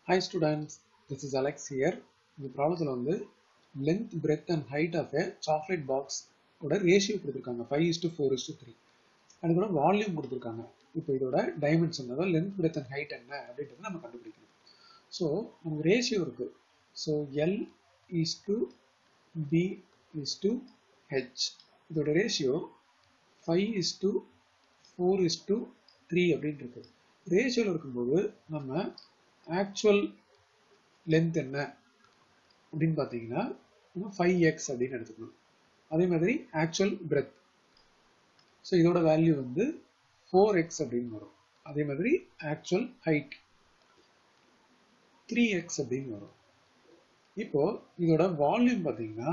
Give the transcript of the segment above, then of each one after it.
Hi students, this is Alex here. இந்த ப்ராப்ளத்தில் வந்து length breadth and height of a chocolate box ஓட ratio கொடுத்துருக்காங்க five is to four is to three அது கூட volume கொடுத்துருக்காங்க இப்போ இதோட டைமென்ஷன் அதாவது லென்த் பிரெத் அண்ட் ஹைட் என்ன அப்படின்றத நம்ம கண்டுபிடிக்கணும் ஸோ நமக்கு ரேஷியோ இருக்குது so L is to B is to H இதோட ratio five is to four is to three அப்படின்னு இருக்கு ரேஷியோவில் இருக்கும்போது நம்ம ஆக்சுவல் லென்த் என்ன அப்படின்னு பார்த்தீங்கன்னா நம்ம ஃபைவ் எக்ஸ் அப்படின்னு எடுத்துக்கணும் அதே மாதிரி ஆக்சுவல் பிரெத் ஸோ இதோட வேல்யூ வந்து ஃபோர் எக்ஸ் அப்படின்னு வரும் அதே மாதிரி ஆக்சுவல் ஹைட் த்ரீ எக்ஸ் அப்படின்னு வரும் இப்போ இதோட வால்யூம் பார்த்தீங்கன்னா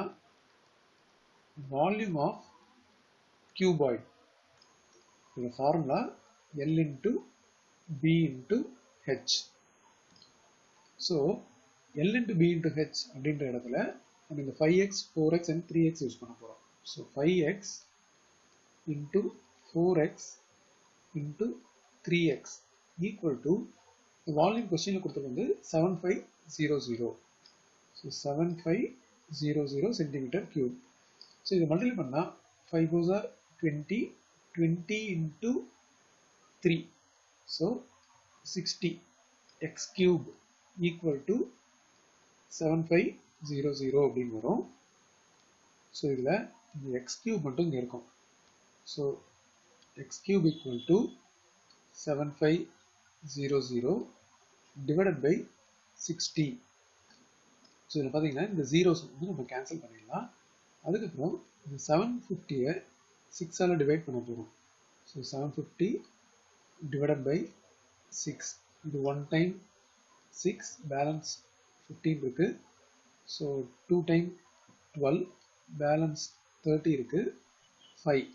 வால்யூம் ஆஃப் கியூபாய்ட் இதோட formula L into B into H so L into B into H அப்படின்ற இடத்துல நம்ம இந்த five X four X and three X use பண்ண போகிறோம் so five X into four X into three X equal to volume கொஸ்டினில் கொடுத்தது வந்து seven five zero zero so seven five zero zero centimetre cube so இதை multiply பண்ணால் five four are twenty twenty into three so sixty X cube equal to seven five zero zero அப்படின்னு வரும் so இதில் இந்த X cube மட்டும் இங்கே இருக்கும் so X cube equal to seven five zero zero divided by sixty so இதில் பார்த்தீங்கன்னா இந்த ஜீரோஸ் வந்து நம்ம கேன்சல் பண்ணிடலாம் அதுக்கப்புறம் இந்த செவன் ஃபிஃப்டியை சிக்ஸால் டிவைட் பண்ண போகிறோம் so seven fifty divided by six இது one time six balance fifteen இருக்குது so two time twelve balance thirty இருக்குது five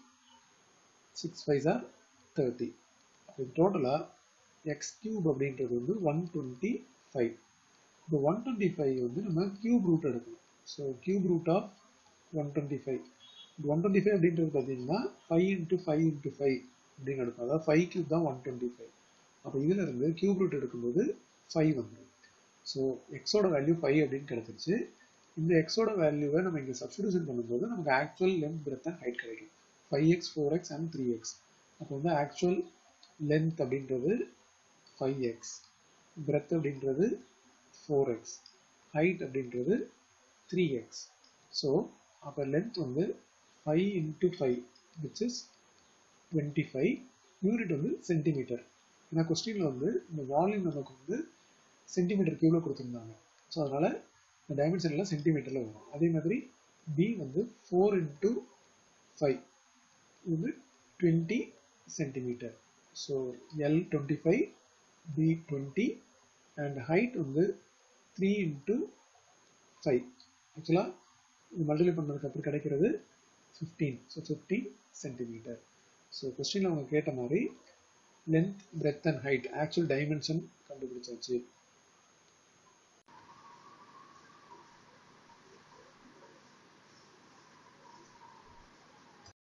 six five are thirty அப்போ டோட்டலாக எக்ஸ் கியூப் அப்படின்றது வந்து ஒன் டுவெண்ட்டி ஃபைவ் இப்போ ஒன் டுவெண்ட்டி ஃபைவ் வந்து நம்ம கியூப் ரூட் எடுக்கணும் so cube root of one twenty five one twenty five அப்படின்றது பார்த்தீங்கன்னா five into five into five அப்படின்னு எடுக்கும் அதாவது ஃபைவ் கியூப் தான் ஒன் டுவெண்ட்டி ஃபைவ் அப்போ இதில் இருந்து கியூப் ரூட் எடுக்கும்போது ஃபைவ் வந்துடும் ஸோ எக்ஸோட வேல்யூ ஃபைவ் அப்படின்னு கிடச்சிருச்சு இந்த எக்ஸோட வேல்யூவை நம்ம இங்கே சப்ஸ்டியூஷன் பண்ணும்போது நமக்கு actual length breadth and height கிடைக்கும் five X four X and three x அப்போ வந்து ஆக்சுவல் லென்த் அப்படின்றது ஃபைவ் எக்ஸ் பிரெத் அப்படின்றது ஃபோர் எக்ஸ் ஹைட் அப்படின்றது த்ரீ எக்ஸ் ஸோ அப்போ லென்த் வந்து five into five which is twenty five unit வந்து centimetre ஏன்னா கொஸ்டினில் வந்து இந்த வால்யூம் நமக்கு வந்து சென்டிமீட்டர் கியூவில் கொடுத்துருந்தாங்க ஸோ அதனால் இந்த டைமென்ஷனில் சென்டிமீட்டரில் வரும் அதே மாதிரி பி வந்து ஃபோர் இன்ட்டு ஃபைவ் வந்து twenty centimetre so L twenty five B twenty and height வந்து த்ரீ இன்ட்டு ஃபைவ் ஆக்சுவலாக இது மல்டிப்ளை பண்ணதுக்கு அப்புறம் கிடைக்கிறது fifteen so fifteen centimetre so கொஸ்டினில் அவங்க கேட்ட மாதிரி length breadth and height actual dimension கண்டுபிடிச்சாச்சு